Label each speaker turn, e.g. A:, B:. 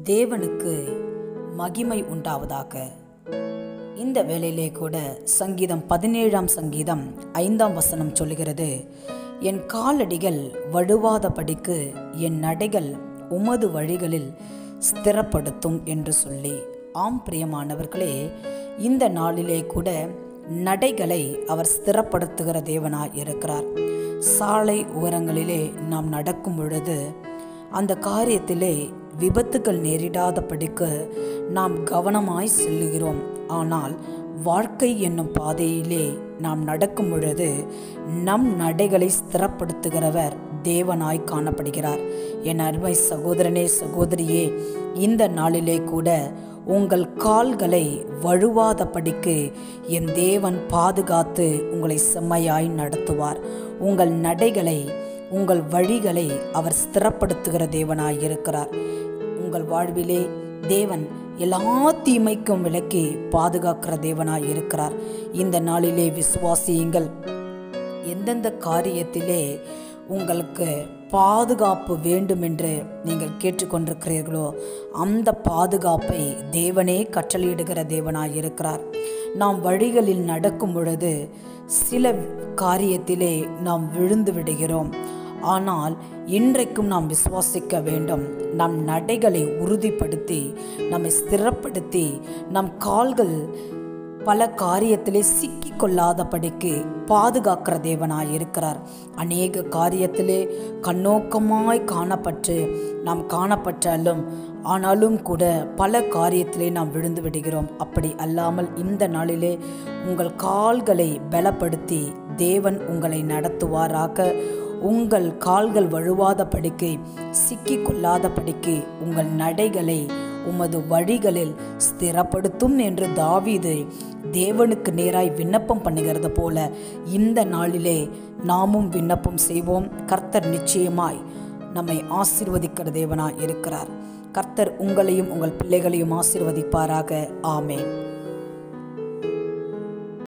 A: தேவனுக்கு மகிமை உண்டாவதாக இந்த வேளையிலே கூட சங்கீதம் பதினேழாம் சங்கீதம் ஐந்தாம் வசனம் சொல்லுகிறது என் காலடிகள் வழுவாதபடிக்கு என் நடைகள் உமது வழிகளில் ஸ்திரப்படுத்தும் என்று சொல்லி ஆம் பிரியமானவர்களே இந்த நாளிலே கூட நடைகளை அவர் ஸ்திரப்படுத்துகிற தேவனாய் இருக்கிறார் சாலை ஓரங்களிலே நாம் நடக்கும் பொழுது அந்த காரியத்திலே விபத்துகள் நேரிடாதபடிக்கு நாம் கவனமாய் செல்லுகிறோம் ஆனால் வாழ்க்கை என்னும் பாதையிலே நாம் நடக்கும் பொழுது நம் நடைகளை ஸ்திரப்படுத்துகிறவர் தேவனாய் காணப்படுகிறார் என் அருமை சகோதரனே சகோதரியே இந்த நாளிலே கூட உங்கள் கால்களை வழுவாதபடிக்கு என் தேவன் பாதுகாத்து உங்களை செம்மையாய் நடத்துவார் உங்கள் நடைகளை உங்கள் வழிகளை அவர் ஸ்திரப்படுத்துகிற தேவனாய் இருக்கிறார் உங்கள் வாழ்விலே தேவன் எல்லா தீமைக்கும் விலக்கி பாதுகாக்கிற தேவனாய் இருக்கிறார் இந்த நாளிலே விசுவாசியுங்கள் எந்தெந்த காரியத்திலே உங்களுக்கு பாதுகாப்பு வேண்டும் என்று நீங்கள் கேட்டுக்கொண்டிருக்கிறீர்களோ அந்த பாதுகாப்பை தேவனே கட்டளையிடுகிற தேவனாய் இருக்கிறார் நாம் வழிகளில் நடக்கும் பொழுது சில காரியத்திலே நாம் விழுந்து விடுகிறோம் ஆனால் இன்றைக்கும் நாம் விசுவாசிக்க வேண்டும் நம் நடைகளை உறுதிப்படுத்தி நம்மை ஸ்திரப்படுத்தி நம் கால்கள் பல காரியத்திலே சிக்கி கொள்ளாதபடிக்கு பாதுகாக்கிற தேவனாய் இருக்கிறார் அநேக காரியத்திலே கண்ணோக்கமாய் காணப்பட்டு நாம் காணப்பட்டாலும் ஆனாலும் கூட பல காரியத்திலே நாம் விழுந்து விடுகிறோம் அப்படி அல்லாமல் இந்த நாளிலே உங்கள் கால்களை பலப்படுத்தி தேவன் உங்களை நடத்துவாராக உங்கள் கால்கள் வழுவாத படிக்கு சிக்கி கொள்ளாத படிக்கு உங்கள் நடைகளை உமது வழிகளில் ஸ்திரப்படுத்தும் என்று தாவீது தேவனுக்கு நேராய் விண்ணப்பம் பண்ணுகிறது போல இந்த நாளிலே நாமும் விண்ணப்பம் செய்வோம் கர்த்தர் நிச்சயமாய் நம்மை ஆசிர்வதிக்கிற தேவனாய் இருக்கிறார் கர்த்தர் உங்களையும் உங்கள் பிள்ளைகளையும் ஆசிர்வதிப்பாராக ஆமேன்